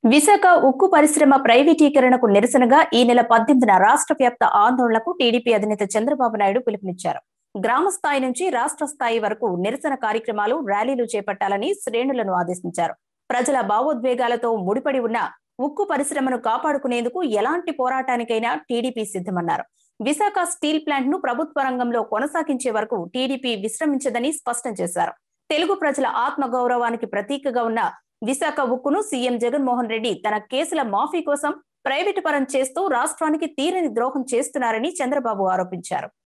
విశాఖ ఉక్కు పరిశ్రమ ప్రైవేటీకరణకు నిరసనగా ఈ నెల పద్దెనిమిదిన రాష్ట్ర వ్యాప్త ఆందోళనకు టీడీపీ అధినేత చంద్రబాబు నాయుడు పిలుపునిచ్చారు గ్రామ స్థాయి నుంచి రాష్ట్ర స్థాయి వరకు నిరసన కార్యక్రమాలు ర్యాలీలు చేపట్టాలని శ్రేణులను ఆదేశించారు ప్రజల భావోద్వేగాలతో ముడిపడి ఉన్న ఉక్కు పరిశ్రమను కాపాడుకునేందుకు ఎలాంటి పోరాటానికైనా టీడీపీ సిద్ధమన్నారు విశాఖ స్టీల్ ప్లాంట్ ను ప్రభుత్వ రంగంలో కొనసాగించే వరకు టీడీపీ విశ్రమించదని స్పష్టం చేశారు తెలుగు ప్రజల ఆత్మ గౌరవానికి ప్రతీకగా ఉన్న విశాఖ ఉక్కును సీఎం జగన్మోహన్ రెడ్డి తన కేసుల మాఫీ కోసం ప్రైవేటు పరం చేస్తూ రాష్ట్రానికి తీరని ద్రోహం చేస్తున్నారని చంద్రబాబు ఆరోపించారు